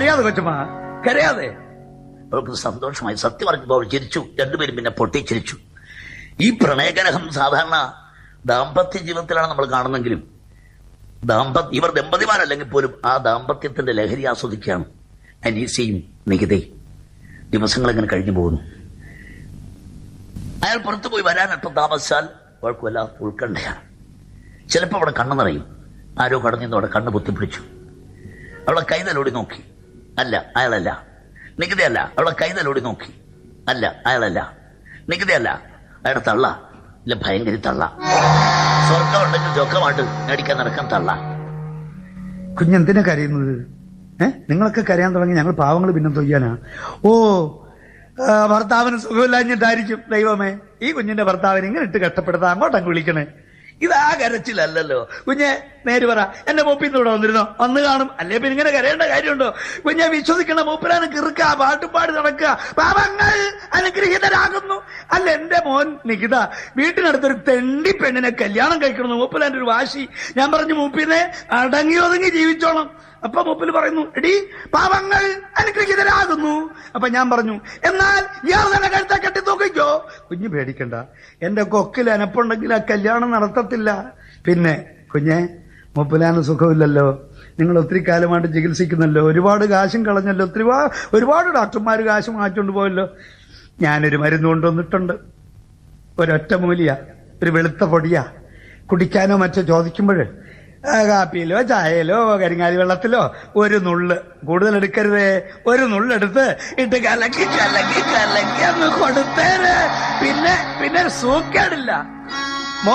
കരയാതെ കൊച്ചമ്മ കരയാതെ അവൾക്ക് സന്തോഷമായി സത്യം പറഞ്ഞപ്പോൾ അവൾ ചിരിച്ചു രണ്ടുപേരും പിന്നെ പൊട്ടിച്ചിരിച്ചു ഈ പ്രണയകലഹം സാധാരണ ദാമ്പത്യ ജീവിതത്തിലാണ് നമ്മൾ കാണുന്നെങ്കിലും ദാമ്പത്യ ഇവർ ദമ്പതിമാരല്ലെങ്കിൽ പോലും ആ ദാമ്പത്യത്തിന്റെ ലഹരി ആസ്വദിക്കുകയാണ് അനീസയും നികിതയും ദിവസങ്ങൾ ഇങ്ങനെ കഴിഞ്ഞു പോകുന്നു അയാൾ പുറത്തു പോയി വരാൻ അല്പം താമസിച്ചാൽ അവൾക്ക് വല്ലാത്ത ഉത്കണ്ഠയാണ് ചിലപ്പോൾ അവിടെ കണ്ണു നിറയും ആരോ കടഞ്ഞു അവിടെ കണ്ണ് പൊത്തിപ്പിടിച്ചു അവളെ കൈതലോടി നോക്കി അല്ല അയാളല്ല നികുതിയല്ല അവളെ കൈതലോടി നോക്കി അല്ല അയാളല്ല നികുതിയല്ല അയാളുടെ തള്ള ഇല്ല ഭയങ്കര തള്ള സ്വർഗം ഉണ്ടെങ്കിൽ ചൊക്കമായിട്ട് മേടിക്കാൻ നടക്കാൻ തള്ള കുഞ്ഞെന്തിനാ കരയുന്നത് ഏ നിങ്ങളൊക്കെ കരയാൻ തുടങ്ങി ഞങ്ങൾ പാവങ്ങൾ പിന്നെ തൊയ്യാനാ ഓ ആ, ഭർത്താവിന് സുഖമില്ലാഞ്ഞിട്ടായിരിക്കും ദൈവമേ ഈ കുഞ്ഞിന്റെ ഭർത്താവിനെ ഇങ്ങനെ ഇട്ട് കഷ്ടപ്പെടുത്താൻ അങ്ങോട്ടങ്ങ് വിളിക്കണേ ഇതാ കരച്ചിലല്ലല്ലോ കുഞ്ഞെ നേര് പറ എന്റെ മൂപ്പിന്ന് ഇവിടെ വന്നിരുന്നോ വന്ന് കാണും അല്ലേ പിന്നെ ഇങ്ങനെ കരയേണ്ട കാര്യമുണ്ടോ കുഞ്ഞെ വിശ്വസിക്കണ മൂപ്പിലാണ് കിറുക്ക പാട്ടും പാടി നടക്കുക പാപങ്ങൾ അനുഗ്രഹീതരാകുന്നു അല്ല എന്റെ മോൻ നികിത വീട്ടിനടുത്തൊരു തെണ്ടി പെണ്ണിനെ കല്യാണം കഴിക്കണം മൂപ്പിലാന്റെ ഒരു വാശി ഞാൻ പറഞ്ഞു മൂപ്പിനെ അടങ്ങി ഒതുങ്ങി ജീവിച്ചോണം അപ്പൊ മൂപ്പിൽ പറയുന്നു എടി പാവങ്ങൾ അനുഗ്രഹീതരാകുന്നു അപ്പൊ ഞാൻ പറഞ്ഞു എന്നാൽ ഇയാൾ തന്നെ കഴുത്ത കെട്ടി നോക്കിക്കോ കുഞ്ഞ് പേടിക്കണ്ട എന്റെ കൊക്കിൽ അനപ്പുണ്ടെങ്കിൽ ആ കല്യാണം നടത്തത്തില്ല പിന്നെ കുഞ്ഞെ മുപ്പിലാന് സുഖമില്ലല്ലോ നിങ്ങൾ ഒത്തിരി കാലമായിട്ട് ചികിത്സിക്കുന്നല്ലോ ഒരുപാട് കാശും കളഞ്ഞല്ലോ ഒത്തിരി വാ- ഒരുപാട് ഡോക്ടർമാർ കാശ് മാറ്റിക്കൊണ്ട് പോയല്ലോ ഞാനൊരു മരുന്ന് കൊണ്ടുവന്നിട്ടുണ്ട് ഒരൊറ്റ മൂലിയ ഒരു വെളുത്ത പൊടിയാ കുടിക്കാനോ മറ്റോ ചോദിക്കുമ്പോൾ കാപ്പിയിലോ ചായയിലോ കരിങ്ങാലി വെള്ളത്തിലോ ഒരു നുള്ള് കൂടുതൽ എടുക്കരുതേ ഒരു നുള്ളെടുത്ത് ഇട്ട് കലക്കി കലക്കി കലക്കി അങ്ങ് കൊടുത്തേര് പിന്നെ പിന്നെ സൂക്കേടില്ല